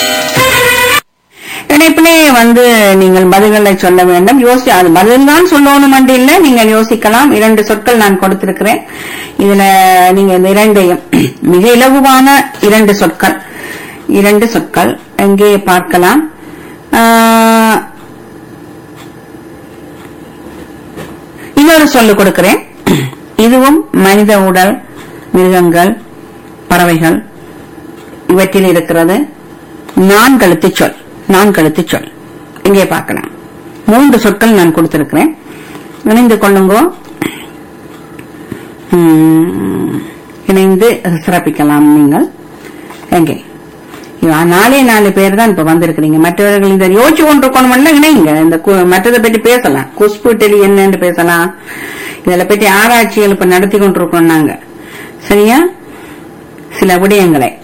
இணைப்பிலே வந்து நீங்கள் பதில்களை சொல்ல வேண்டும் யோசி அது பதில் தான் சொல்லணும் என்று இல்லை நீங்கள் யோசிக்கலாம் இரண்டு சொற்கள் நான் கொடுத்திருக்கிறேன் இதுல நீங்க இந்த இரண்டையும் மிக இலகுவான இரண்டு சொற்கள் இரண்டு சொற்கள் எங்கே பார்க்கலாம் ஆஹ், இன்னொரு சொல்லு கொடுக்கிறேன் இதுவும் மனித உடல் மிருகங்கள் பறவைகள் இவற்றில் இருக்கிறது நான்கெழுத்து சொல் நான்கெழுத்து சொல் இங்கே பார்க்கலாம் மூன்று சொற்கள் நான் கொடுத்திருக்கிறேன் இணைந்து கொள்ளுங்கோ உம், இணைந்து சிறப்பிக்கலாம் நீங்கள் எங்கே இவ- நாலே நாலு பேர் தான் இப்ப வந்திருக்கிறீங்க மற்றவர்கள் இந்த யோசிச்சு கொண்டிருக்கணும்ல இணைங்க இந்த கு- மற்றதை பற்றி பேசலாம் குஷ்பு டெலி என்னன்னு பேசலாம் இதில் பற்றி ஆராய்ச்சிகள் இப்ப நடத்தி கொண்டிருக்கோம் நாங்க சரியா சில விடயங்களை